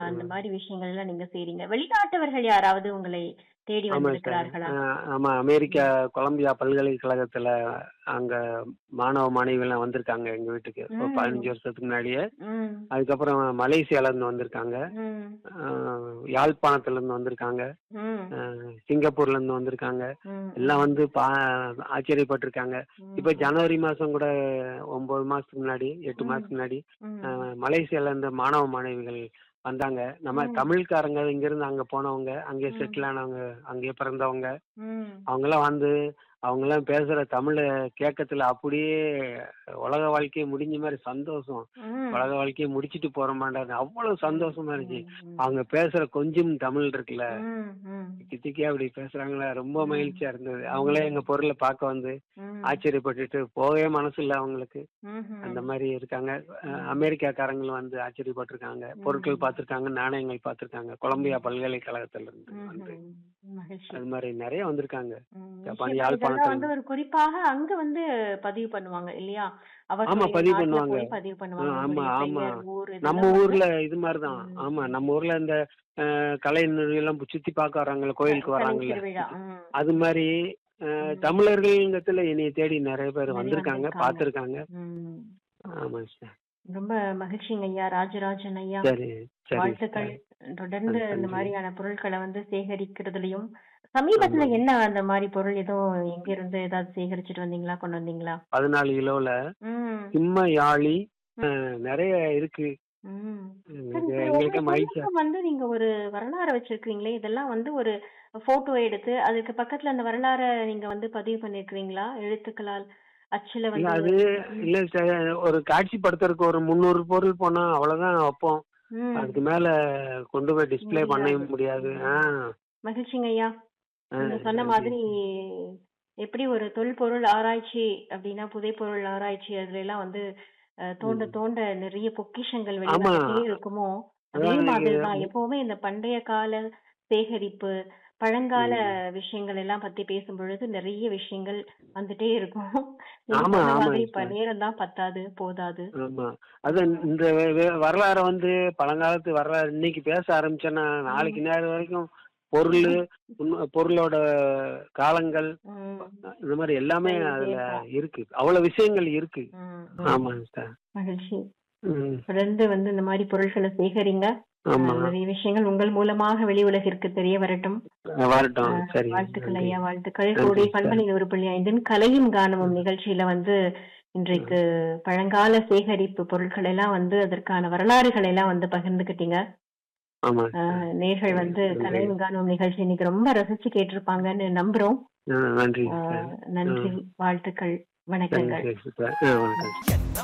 அந்த மாதிரி விஷயங்கள் எல்லாம் நீங்க செய்றீங்க. வெளிநாட்டவர்கள் யாராவது உங்களை தேடி ஆமா சார். வந்திருக்கிறார்களா? அ ஆமா. அமெரிக்கா கொலம்பியா பல்கலைக்கழகத்துல அங்க மாணவ, மாணவிகள்லாம் வந்திருக்காங்க எங்க வீட்டுக்கு. ஒரு ம். 15 வருஷத்துக்கு முன்னாடியே. ம். அதுக்கப்புறம் மலேசியால இருந்து வந்திருக்காங்க. ம். அ யாழ்ப்பாணத்துல இருந்து வந்திருக்காங்க. ம். அ சிங்கப்பூர்ல இருந்து வந்திருக்காங்க. ம். எல்லாம் வந்து பா ஆச்சரியப்பட்டிருக்காங்க. இப்ப ம். ஜனவரி மாசம் கூட 9 மாசத்துக்கு முன்னாடி, 8 ம். மாசத்துக்கு முன்னாடி அ ம். மலேசியால இருந்து மாணவ, மாணவிகள் வந்தாங்க. நம்ம ம். தமிழ்காரங்க இங்கிருந்து அங்க போனவங்க, அங்கேயே ம். செட்டில் ஆனவங்க, அங்கேயே பிறந்தவங்க. ம். அவங்கலாம் வந்து அவங்கலாம் பேசுற தமிழ கேட்கத்துல அப்படியே உலக வாழ்க்கையே முடிஞ்ச மாரி சந்தோஷம். ம். உலக வாழ்க்கைய முடிச்சுட்டு போறோமான்டான்னு அவ்வளவு சந்தோஷமா இருந்துச்சு. ம். ம். அவங்க பேசுற கொஞ்சம் தமிழ் இருக்குல்ல, ம். ம். திக்கி திக்கியா அப்படி பேசுறாங்களா ரொம்ப ம். மகிழ்ச்சியா இருந்தது. அவங்களே எங்க பொருள பார்க்க வந்து ம். ஆச்சரியப்பட்டுட்டு போகவே மனசு இல்ல அவங்களுக்கு. அந்த ம்ஹ்ம். மாரி இருக்காங்க. அ ம். அமெரிக்காக்காரங்களும் வந்து ஆச்சரியப்பட்டுருக்காங்க. பொருட்கள் ம். பார்த்துருக்காங்க, நாணயங்கள் பார்த்துருக்காங்க. கொலம்பியா ம். பல்கலைக்கழகத்துல இருந்து வந்து. ம்ஹ்ம். மகிழ்ச்சி. அது மாரி நெறைய வந்திருக்காங்க. ம். ஜப்பான் நிச்சயமா இதெல்லாம் யாழ்ப்பாணத்துல வந்து ஒரு குறிப்பாக அங்க வந்து பதிவு பண்ணுவாங்க இல்லையா? ஆமா அவர்களுடைய பதிவு நாட்ல பண்ணுவாங்க. போய் பதிவு அ பண்ணுவாங்க. ஆமா, உங்களுடைய ஆமா. பெயர், ஊர் நம்ம இதெல்லாம் வந்து ஊர்ல இது மாரி தான். ம். ஆமா. நம்ம ஊர்ல இந்த அ கலை நிகழ்ச்சியெல்லாம் சுத்தி பார்க்க வர்றாங்கல்ல, க கோயிலுக்கு கலை வராங்கல்ல. திருவிழா. ம். அது மாரி அ ம். தமிழர்கள்ங்கத்துல என்னைய தேடி நெறைய பேர் நிறைய வந்திருக்காங்க, வந்திருக்காங்க. பார்த்துருக்காங்க. ம். ஆமாங்க சார். ரொம்ப மகிழ்ச்சிங்க ஐயா. ராஜராஜன் ஐயா. சரி, சரி வாழ்த்துக்கள். சார். தொடர்ந்து நன்றி, இந்த நன்றி. மாரியான பொருட்கள வந்து சேகரிக்கிறதுலயும், சமீபத்துல ஆமாங்க. என்ன அந்த மாரி பொருள் எதுவும் எங்கிருந்து ஏதாவது சேகரிச்சுட்டு வந்தீங்களா? கொண்டு வந்தீங்களா? 14 கிலோல ம். சிம்ம யாழி அ ம். நெறைய இருக்கு. ம். சரி, எங்களுக்கு சரி. எங்களுக்கே ஒவ்வொரு மகிழ்ச்சியா பொருளுக்கும் வந்து நீங்க ஒரு வரலாறு வச்சிருக்கீங்களே, இதெல்லாம் வந்து ஒரு ஃபோட்டோ எடுத்து, அதுக்கு பக்கத்துல அந்த வரலாற நீங்க வந்து பதிவு பண்ணியிருக்கிறீங்களா? எழுத்துக்களால் அச்சுல இல்ல வந்து அது ம். இல்ல சார். ஒரு காட்சிப்படுத்துறதுக்கு ஒரு 300 பொருள் போனா அவ்வளவுதான் வப்போம். ம். அதுக்கு மேல கொண்டு போய் டிஸ்ப்ளே பண்ணவே முடியாது. முடியாது. ஆ. ம். மகிழ்ச்சிங்க ஐயா. ஆ நீங்க சொன்ன நன்றி. மாதிரி எப்படி ஒரு தொல்பொருள் ஆராய்ச்சி அப்படின்னா, புதைப்பொருள் ஆராய்ச்சி அதுல எல்லாம் வந்து அ தோண்ட ம். தோண்ட நிறைய பொக்கிஷங்கள் ஆமா. வெளிவந்துட்டே இருக்குமோ, அதே அதான் மாதிரி நீங்க தான் எப்பவுமே இந்த பண்டைய கால சேகரிப்பு, பழங்கால ம். விஷயங்கள் எல்லாம் பத்தி பேசும்பொழுது நிறைய விஷயங்கள் வந்துட்டே இருக்கும். நீங்க ஆமா, சொன்ன மாதிரி ஆமாங்க இப்ப சார். நேரம் தான் பத்தாது, போதாது. ஆமா. ஆ. அதான் இந்த வெ வெ வரலாற வந்து பழங்காலத்து வரலாறு இன்னைக்கு பேச ஆரம்பிச்சேன்னா, ம். நாளைக்கு நேரம் வரைக்கும் பொருளு, உண்ம பொருளோட காலங்கள், ம். இந்த மாரி எல்லாமே சொல்லிட்டே அதுல இருப்போம். இருக்கு. அவ்வளவு விஷயங்கள் இருக்கு. ம். ம். ஆமாங்க சார். மகிழ்ச்சி. ம். தொடர்ந்து வந்து இந்த மாரி பொருட்கள சேகரிங்க. அ ஆமா. நிறைய விஷயங்கள் உங்கள் மூலமாக வெளி உலகிற்கு தெரிய வரட்டும். அ வரட்டும். அ சரி. வாழ்த்துக்கள் நன்றி. ஐயா, வாழ்த்துக்கள். நன்றி கோடை சார். பண்பலை 100.5 கலையும் கானமும் ம். நிகழ்ச்சியில வந்து ம். இன்றைக்கு பழங்கால சேகரிப்பு பொருட்கள் எல்லாம் வந்து அதற்கான வரலாறுகள் எல்லாம் வந்து பகிர்ந்துக்கிட்டீங்க. ஆமா அ சார். நேயர்கள் சரி. வந்து நன்றி. கலையும் கானமும் நிகழ்ச்சி இன்னைக்கு ரொம்ப ரசிச்சு கேட்டிருப்பாங்கன்னு நம்புறோம். ஆ நன்றி அ சார். நன்றி, ம். வாழ்த்துக்கள், வணக்கங்கள். நன்றி சார். ஆ வணக்கம்.